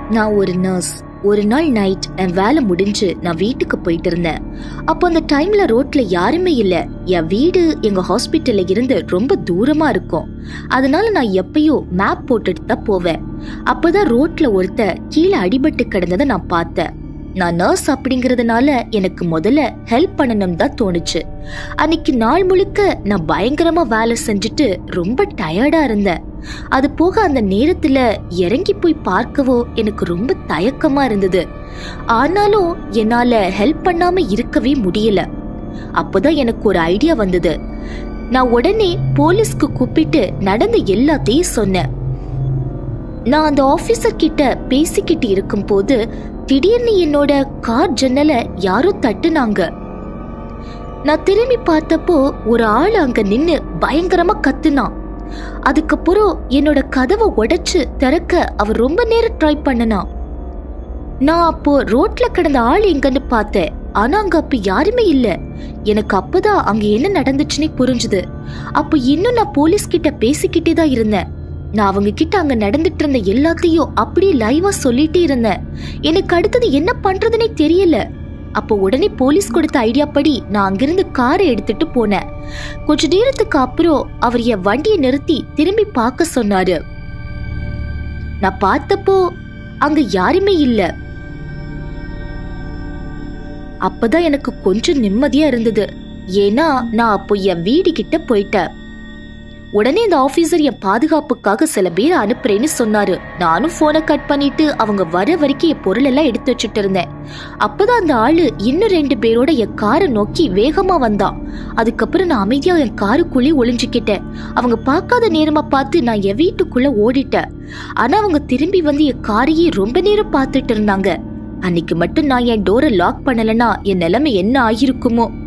நான் ஒரு நர்ஸ் ஒரு நாள் நைட் என் வேலை முடிஞ்சு நான் வீட்டுக்கு போயிட்டு இருந்தேன் அப்போ அந்த டைம்ல ரோட்ல யாருமே இல்ல என் வீடு எங்க ஹாஸ்பிட்டல்ல இருந்து ரொம்ப தூரமா இருக்கும் அதனால நான் எப்பயும் மேப் போட்டுட்டு தான் போவேன் அப்பதான் ரோட்ல ஒருத்த கீழே அடிபட்டு கிடந்ததை நான் பார்த்தேன் நான் நர்ஸ் அப்படிங்கறதுனால எனக்கு முதல்ல ஹெல்ப் பண்ணணும் தான் தோணுச்சு அன்னைக்கு நாள் முழுக்க நான் பயங்கரமா வேலை செஞ்சுட்டு ரொம்ப டயர்டா இருந்தேன் அது போக அந்த நேரத்துல இறங்கி போய் பார்க்கவோ எனக்கு ரொம்ப தயக்கமா இருந்தது ஆனாலும் என்னால ஹெல்ப் பண்ணாம இருக்கவே முடியல அப்போதான் எனக்கு ஒரு ஐடியா வந்தது நான் உடனே போலீஸ்க்கு கூப்பிட்டு நடந்த எல்லாத்தையும் சொன்னேன் நான் அந்த ஆபீசர் கிட்ட பேசிக்கிட்டு இருக்கும்போது திடீர்னு என்னோட கார் ஜன்னல யாரோ தட்டுனாங்க நான் திரும்பி பார்த்தப்போ ஒரு ஆள் அங்க நின்னு பயங்கரமா கத்துனான் அதுக்கப்புறம் என்னோட கதவை உடைச்சு திறக்க அவர் ரொம்ப நேரம் ட்ரை பண்ணனான் நான் அப்போ ரோட்ல கிடந்த ஆள் எங்கன்னு பார்த்தேன் ஆனா அங்க அப்ப யாருமே இல்ல எனக்கு அப்பதான் அங்க என்ன நடந்துச்சுன்னே புரிஞ்சுது அப்போ இன்னும் நான் போலீஸ் கிட்ட பேசிக்கிட்டே தான் இருந்தேன் நான் அவங்க கிட்ட அங்க நடந்துட்டு இருந்த எல்லாத்தையும் அப்படியே லைவா சொல்லிட்டே இருந்தேன் எனக்கு அடுத்தது என்ன பண்றதுனே தெரியல அப்போ உடனே போலீஸ் கொடுத்த ஐடியா படி நான் அங்கிருந்து காரை எடுத்துட்டு போனேன் கொஞ்ச நேரத்துக்கு அப்புறம் அவர் என் வண்டியை நிறுத்தி திரும்பி பார்க்க சொன்னாரு நான் பார்த்தப்போ அங்க யாருமே இல்ல அப்பதான் எனக்கு கொஞ்சம் நிம்மதியா இருந்தது ஏன்னா நான் அப்போ என் வீடு கிட்ட போயிட்டேன் உடனே இந்த ஆபீசர் என் பாதுகாப்புக்காக சில பேர் அனுப்புறேன்னு சொன்னாரு நானும் போனை கட் பண்ணிட்டு அவங்க வர வரைக்கும் என் பொருள் எல்லாம் எடுத்து வச்சுட்டு இருந்தேன் அப்பதான் அந்த ஆளு இன்னும் ரெண்டு பேரோட என் காரை நோக்கி வேகமா வந்தான் அதுக்கப்புறம் நான் அமைதியா என் காருக்குள்ளே ஒளிஞ்சுக்கிட்டேன் அவங்க பார்க்காத நேரமா பார்த்து நான் என் வீட்டுக்குள்ள ஓடிட்டேன் ஆனா அவங்க திரும்பி வந்து என் காரையே ரொம்ப நேரம் பார்த்துட்டு இருந்தாங்க அன்னைக்கு மட்டும் நான் என் டோரை லாக் பண்ணலனா என் நிலைமை என்ன ஆகிருக்குமோ